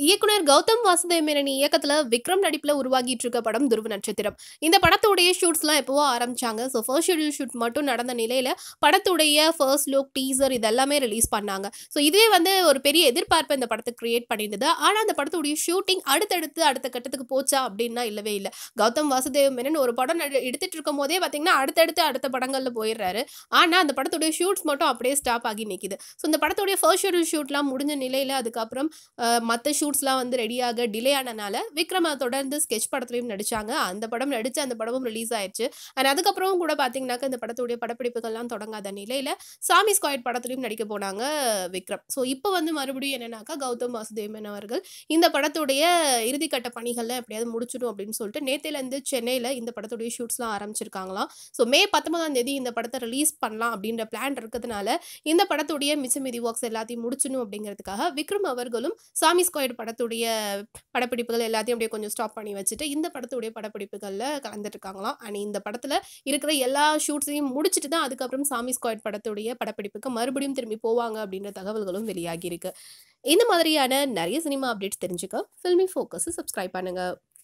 இயக்குனர் கௌதம் வாசுதேவ் மேனன் இயக்கத்துல விக்ரம் நடிப்புல உருவாகிட்டு இருக்க படம் துருவ நட்சத்திரம் இந்த படத்துடைய ஷூட்ஸ்லாம் எப்பவோ ஆரம்பிச்சாங்க ஸோ ஃபர்ஸ்ட் ஷெடியூல் ஷூட் மட்டும் நடந்த நிலையில படத்துடைய ஃபர்ஸ்ட் லுக் டீசர் இதெல்லாமே ரிலீஸ் பண்ணாங்க ஸோ இதுவே வந்து ஒரு பெரிய எதிர்பார்ப்பை இந்த படத்தை கிரியேட் பண்ணியிருந்தது ஆனால் அந்த படத்துடைய ஷூட்டிங் அடுத்தடுத்து அடுத்த கட்டத்துக்கு போச்சா அப்படின்னா இல்லவே இல்லை கௌதம் வாசுதேவ் மேனன் ஒரு படம் நடி- எடுத்துட்டு இருக்கும் போதே பார்த்தீங்கன்னா அடுத்தடுத்து அடுத்த படங்கள்ல போயிடுறாரு ஆனால் அந்த படத்துடைய ஷூட்ஸ் மட்டும் அப்படியே ஸ்டாப் ஆகி நிற்கிது ஸோ இந்த படத்துடைய ஃபர்ஸ்ட் ஷெடியூல் ஷூட்லாம் முடிஞ்ச நிலையில் அதுக்கப்புறம் மற்ற ஷூட்ஸ்லாம் வந்து ரெடியாக டிலே ஆனனால விக்ரம் அதை தொடர்ந்து ஸ்கெச் படத்துலையும் நடிச்சாங்க அந்த படம் நடித்து அந்த படமும் ரிலீஸ் ஆயிடுச்சு அண்ட் அதுக்கப்புறம் கூட பார்த்தீங்கன்னாக்க இந்த படத்துடைய படப்பிடிப்புகள்லாம் தொடங்காத நிலையில் சாமி ஸ்குவாட் படத்துலையும் நடிக்க போனாங்க விக்ரம் ஸோ இப்போ வந்து மறுபடியும் என்னன்னாக்கா கௌதம் வாசுதேவன் அவர்கள் இந்த படத்துடைய இறுதிக்கட்ட பணிகள்லாம் எப்படியாவது முடிச்சிடும் அப்படின்னு சொல்லிட்டு நேத்திலேருந்து சென்னையில் இந்த படத்துடைய ஷூட்ஸ்லாம் ஆரம்பிச்சிருக்காங்களாம் ஸோ மே பத்தொன்பதாம் தேதி இந்த படத்தை ரிலீஸ் பண்ணலாம் அப்படின்ற பிளான் இருக்கிறதுனால இந்த படத்துடைய மிச்ச மீதி ஒர்க்ஸ் எல்லாத்தையும் முடிச்சணும் அப்படிங்கிறதுக்காக விக்ரம் அவர்களும் சாமி ஸ்குவாட் படத்துடைய படப்பிடிப்புகள் எல்லாத்தையும் அப்படியே கொஞ்சம் ஸ்டாப் பண்ணி வச்சுட்டு இந்த படத்துடைய படப்பிடிப்புகளில் கலந்துட்டு இருக்காங்களாம் அண்ட் இந்த படத்தில் இருக்கிற எல்லா ஷூட்ஸையும் முடிச்சுட்டு தான் அதுக்கப்புறம் சாமி ஸ்குவாட் படத்துடைய படப்பிடிப்புக்கு மறுபடியும் திரும்பி போவாங்க அப்படின்ற தகவல்களும் வெளியாகி இருக்கு இந்த மாதிரியான நிறைய சினிமா அப்டேட்ஸ் தெரிஞ்சுக்க ஃபில்மி ஃபோக்கஸ் சப்ஸ்கிரைப் பண்ணுங்க